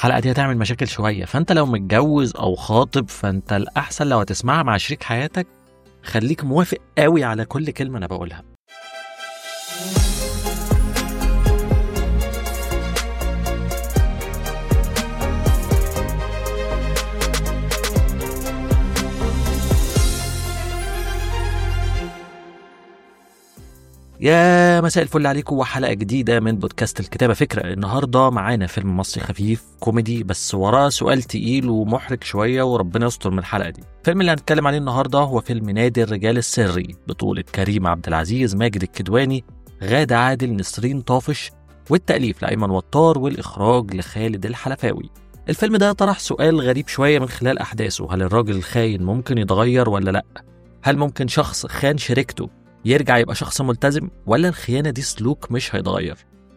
الحلقة دي هتعمل مشاكل شوية فأنت لو متجوز أو خاطب فأنت الأحسن لو هتسمعها مع شريك حياتك خليك موافق قوي على كل كلمة أنا بقولها يا مساء الفل عليكم وحلقة جديدة من بودكاست الكتابة فكرة النهاردة معانا فيلم مصري خفيف كوميدي بس وراه سؤال تقيل ومحرج شوية وربنا يستر من الحلقة دي الفيلم اللي هنتكلم عليه النهاردة هو فيلم نادي الرجال السري بطولة كريم عبد العزيز ماجد الكدواني غادة عادل نسرين طافش والتأليف لأيمن وطار والإخراج لخالد الحلفاوي الفيلم ده طرح سؤال غريب شوية من خلال أحداثه هل الراجل الخاين ممكن يتغير ولا لأ؟ هل ممكن شخص خان شريكته يرجع يبقى شخص ملتزم ولا الخيانة دي سلوك مش هيتغير؟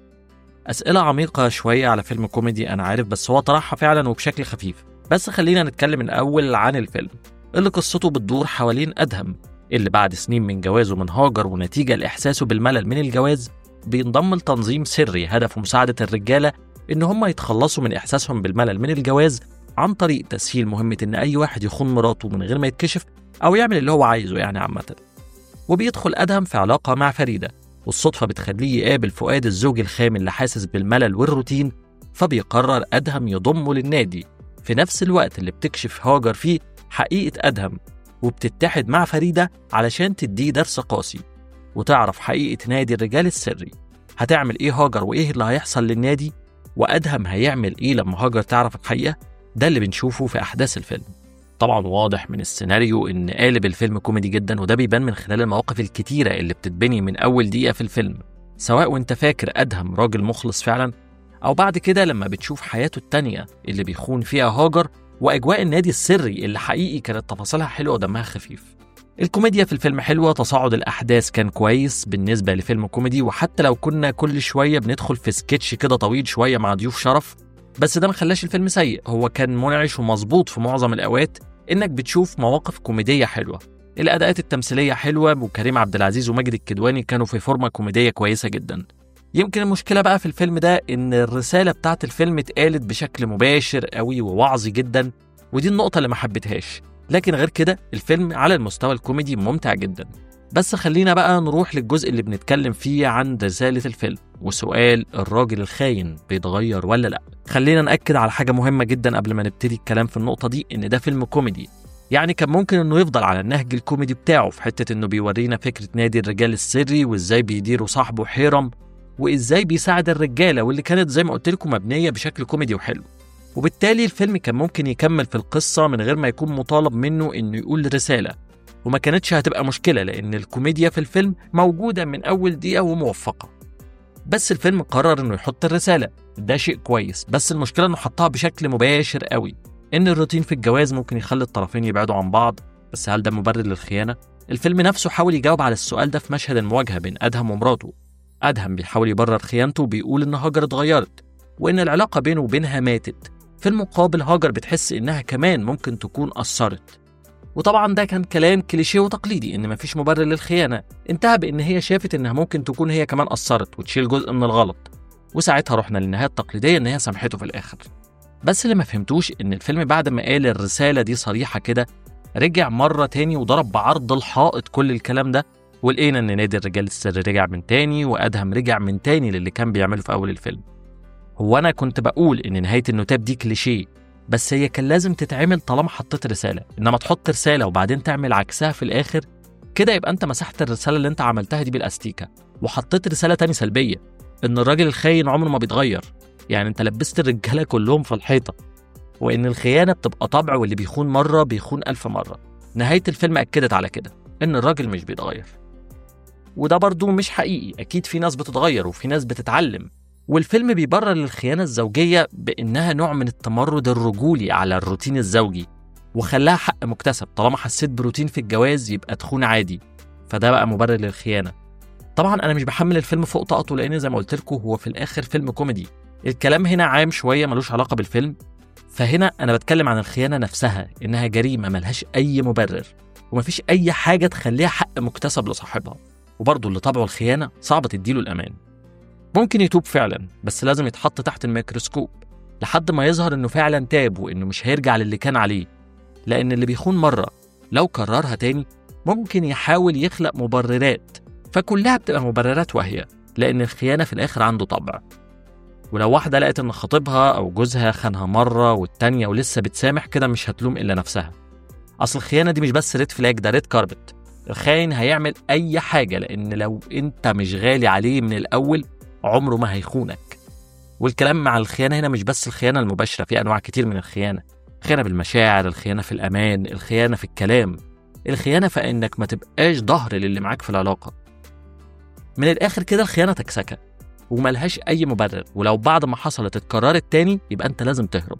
أسئلة عميقة شوية على فيلم كوميدي أنا عارف بس هو طرحها فعلا وبشكل خفيف بس خلينا نتكلم الأول عن الفيلم اللي قصته بتدور حوالين أدهم اللي بعد سنين من جوازه من هاجر ونتيجة لإحساسه بالملل من الجواز بينضم لتنظيم سري هدفه مساعدة الرجالة إن هم يتخلصوا من إحساسهم بالملل من الجواز عن طريق تسهيل مهمة إن أي واحد يخون مراته من غير ما يتكشف أو يعمل اللي هو عايزه يعني عامةً وبيدخل أدهم في علاقة مع فريدة والصدفة بتخليه يقابل فؤاد الزوج الخام اللي حاسس بالملل والروتين فبيقرر أدهم يضمه للنادي في نفس الوقت اللي بتكشف هاجر فيه حقيقة أدهم وبتتحد مع فريدة علشان تديه درس قاسي وتعرف حقيقة نادي الرجال السري هتعمل إيه هاجر وإيه اللي هيحصل للنادي وأدهم هيعمل إيه لما هاجر تعرف الحقيقة ده اللي بنشوفه في أحداث الفيلم طبعا واضح من السيناريو ان قالب الفيلم كوميدي جدا وده بيبان من خلال المواقف الكتيره اللي بتتبني من اول دقيقه في الفيلم سواء وانت فاكر ادهم راجل مخلص فعلا او بعد كده لما بتشوف حياته التانية اللي بيخون فيها هاجر واجواء النادي السري اللي حقيقي كانت تفاصيلها حلوه ودمها خفيف الكوميديا في الفيلم حلوه تصاعد الاحداث كان كويس بالنسبه لفيلم كوميدي وحتى لو كنا كل شويه بندخل في سكتش كده طويل شويه مع ضيوف شرف بس ده ما خلاش الفيلم سيء هو كان منعش ومظبوط في معظم الاوقات انك بتشوف مواقف كوميديه حلوه الاداءات التمثيليه حلوه وكريم عبد العزيز وماجد الكدواني كانوا في فورمه كوميديه كويسه جدا يمكن المشكله بقى في الفيلم ده ان الرساله بتاعت الفيلم اتقالت بشكل مباشر قوي ووعظي جدا ودي النقطه اللي ما حبيتهاش لكن غير كده الفيلم على المستوى الكوميدي ممتع جدا بس خلينا بقى نروح للجزء اللي بنتكلم فيه عن رسالة الفيلم وسؤال الراجل الخاين بيتغير ولا لا خلينا نأكد على حاجة مهمة جدا قبل ما نبتدي الكلام في النقطة دي إن ده فيلم كوميدي يعني كان ممكن انه يفضل على النهج الكوميدي بتاعه في حتة انه بيورينا فكرة نادي الرجال السري وازاي بيديروا صاحبه حيرم وازاي بيساعد الرجالة واللي كانت زي ما قلت لكم مبنية بشكل كوميدي وحلو وبالتالي الفيلم كان ممكن يكمل في القصة من غير ما يكون مطالب منه انه يقول رسالة وما كانتش هتبقى مشكلة لأن الكوميديا في الفيلم موجودة من أول دقيقة وموفقة بس الفيلم قرر إنه يحط الرسالة ده شيء كويس بس المشكلة إنه حطها بشكل مباشر قوي إن الروتين في الجواز ممكن يخلي الطرفين يبعدوا عن بعض بس هل ده مبرر للخيانة؟ الفيلم نفسه حاول يجاوب على السؤال ده في مشهد المواجهة بين أدهم ومراته أدهم بيحاول يبرر خيانته وبيقول إن هاجر اتغيرت وإن العلاقة بينه وبينها ماتت في المقابل هاجر بتحس إنها كمان ممكن تكون أثرت وطبعا ده كان كلام كليشيه وتقليدي ان مفيش مبرر للخيانه انتهى بان هي شافت انها ممكن تكون هي كمان قصرت وتشيل جزء من الغلط وساعتها رحنا للنهايه التقليديه ان هي سامحته في الاخر بس اللي ما فهمتوش ان الفيلم بعد ما قال الرساله دي صريحه كده رجع مره تاني وضرب بعرض الحائط كل الكلام ده ولقينا ان نادي الرجال السري رجع من تاني وادهم رجع من تاني للي كان بيعمله في اول الفيلم هو انا كنت بقول ان نهايه النوتاب دي كليشيه بس هي كان لازم تتعمل طالما حطيت رساله انما تحط رساله وبعدين تعمل عكسها في الاخر كده يبقى انت مسحت الرساله اللي انت عملتها دي بالاستيكه وحطيت رساله تاني سلبيه ان الراجل الخاين عمره ما بيتغير يعني انت لبست الرجاله كلهم في الحيطه وان الخيانه بتبقى طبع واللي بيخون مره بيخون ألف مره نهايه الفيلم اكدت على كده ان الراجل مش بيتغير وده برضو مش حقيقي اكيد في ناس بتتغير وفي ناس بتتعلم والفيلم بيبرر الخيانة الزوجية بإنها نوع من التمرد الرجولي على الروتين الزوجي وخلاها حق مكتسب طالما حسيت بروتين في الجواز يبقى تخون عادي فده بقى مبرر للخيانة طبعا أنا مش بحمل الفيلم فوق طاقته لأن زي ما قلت لكم هو في الآخر فيلم كوميدي الكلام هنا عام شوية ملوش علاقة بالفيلم فهنا أنا بتكلم عن الخيانة نفسها إنها جريمة ملهاش أي مبرر ومفيش أي حاجة تخليها حق مكتسب لصاحبها وبرضه اللي طبعه الخيانة صعب تديله الأمان ممكن يتوب فعلا بس لازم يتحط تحت الميكروسكوب لحد ما يظهر إنه فعلا تاب وإنه مش هيرجع للي كان عليه لأن اللي بيخون مرة لو كررها تاني ممكن يحاول يخلق مبررات فكلها بتبقى مبررات واهية لأن الخيانة في الآخر عنده طبع ولو واحدة لقت إن خطيبها أو جوزها خانها مرة والتانية ولسه بتسامح كده مش هتلوم إلا نفسها أصل الخيانة دي مش بس ريد فلاج ده ريد كاربت الخاين هيعمل أي حاجة لأن لو أنت مش غالي عليه من الأول عمره ما هيخونك والكلام مع الخيانة هنا مش بس الخيانة المباشرة في أنواع كتير من الخيانة الخيانة بالمشاعر الخيانة في الأمان الخيانة في الكلام الخيانة في إنك ما تبقاش ظهر للي معاك في العلاقة من الآخر كده الخيانة تكسكة وملهاش أي مبرر ولو بعد ما حصلت اتكررت تاني يبقى أنت لازم تهرب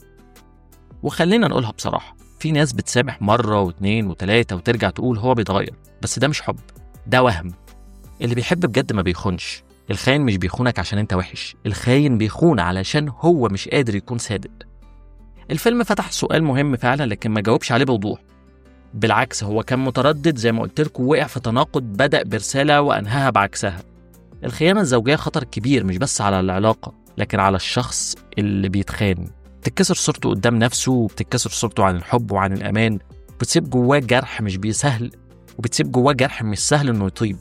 وخلينا نقولها بصراحة في ناس بتسامح مرة واتنين وتلاتة وترجع تقول هو بيتغير بس ده مش حب ده وهم اللي بيحب بجد ما بيخونش الخاين مش بيخونك عشان انت وحش الخاين بيخون علشان هو مش قادر يكون صادق الفيلم فتح سؤال مهم فعلا لكن ما جاوبش عليه بوضوح بالعكس هو كان متردد زي ما قلت لكم وقع في تناقض بدأ برسالة وأنهاها بعكسها الخيانة الزوجية خطر كبير مش بس على العلاقة لكن على الشخص اللي بيتخان بتتكسر صورته قدام نفسه وبتتكسر صورته عن الحب وعن الأمان بتسيب جواه جرح مش بيسهل وبتسيب جواه جرح مش سهل إنه يطيب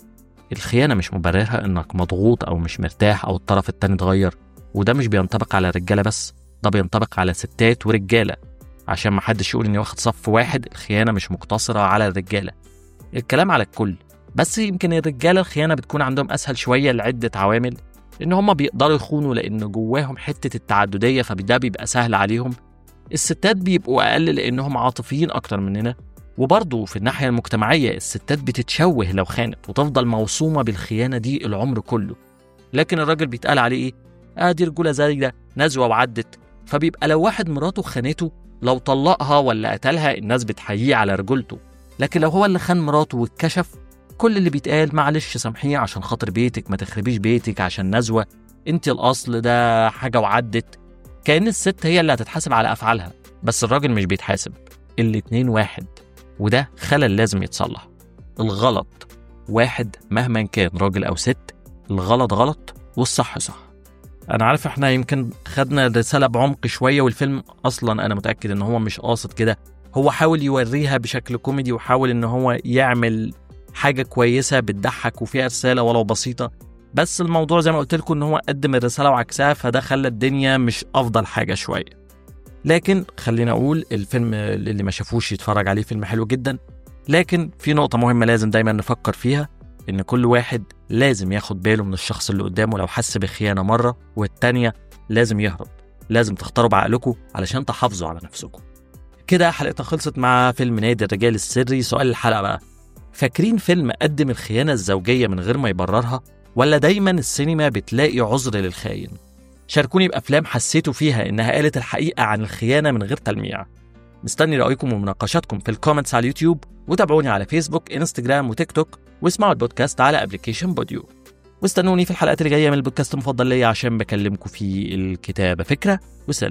الخيانة مش مبررها إنك مضغوط أو مش مرتاح أو الطرف التاني اتغير وده مش بينطبق على الرجالة بس ده بينطبق على ستات ورجالة عشان محدش يقول إني واخد صف واحد الخيانة مش مقتصرة على الرجالة الكلام على الكل بس يمكن الرجالة الخيانة بتكون عندهم أسهل شوية لعدة عوامل إن هما بيقدروا يخونوا لأن جواهم حتة التعددية فده بيبقى سهل عليهم الستات بيبقوا أقل لأنهم عاطفيين أكتر مننا وبرضه في الناحية المجتمعية الستات بتتشوه لو خانت وتفضل موصومة بالخيانة دي العمر كله لكن الراجل بيتقال عليه إيه؟ آه دي رجولة زي ده نزوة وعدت فبيبقى لو واحد مراته خانته لو طلقها ولا قتلها الناس بتحييه على رجولته لكن لو هو اللي خان مراته واتكشف كل اللي بيتقال معلش سامحيه عشان خاطر بيتك ما تخربيش بيتك عشان نزوة انت الأصل ده حاجة وعدت كأن الست هي اللي هتتحاسب على أفعالها بس الراجل مش بيتحاسب الاتنين واحد وده خلل لازم يتصلح الغلط واحد مهما كان راجل أو ست الغلط غلط والصح صح أنا عارف إحنا يمكن خدنا الرسالة بعمق شوية والفيلم أصلا أنا متأكد إن هو مش قاصد كده هو حاول يوريها بشكل كوميدي وحاول إن هو يعمل حاجة كويسة بتضحك وفيها رسالة ولو بسيطة بس الموضوع زي ما قلت لكم إن هو قدم الرسالة وعكسها فده خلى الدنيا مش أفضل حاجة شوية لكن خلينا أقول الفيلم اللي ما شافوش يتفرج عليه فيلم حلو جدا لكن في نقطة مهمة لازم دايما نفكر فيها إن كل واحد لازم ياخد باله من الشخص اللي قدامه لو حس بخيانة مرة والتانية لازم يهرب لازم تختاروا بعقلكم علشان تحافظوا على نفسكم كده حلقتنا خلصت مع فيلم نادي الرجال السري سؤال الحلقة بقى فاكرين فيلم قدم الخيانة الزوجية من غير ما يبررها ولا دايما السينما بتلاقي عذر للخاين شاركوني بأفلام حسيتوا فيها إنها قالت الحقيقة عن الخيانة من غير تلميع مستني رأيكم ومناقشاتكم في الكومنتس على اليوتيوب وتابعوني على فيسبوك انستجرام وتيك توك واسمعوا البودكاست على ابلكيشن بوديو واستنوني في الحلقات اللي جايه من البودكاست المفضل ليا عشان بكلمكم في الكتابه فكره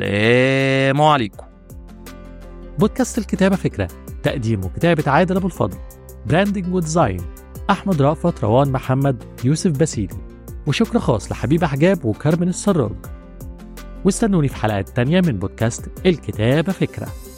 وسلام عليكم بودكاست الكتابه فكره تقديم وكتابه عادل ابو الفضل براندنج وديزاين احمد رأفت روان محمد يوسف باسيلي وشكر خاص لحبيب حجاب وكارمن السراج واستنوني في حلقات تانية من بودكاست الكتابة فكرة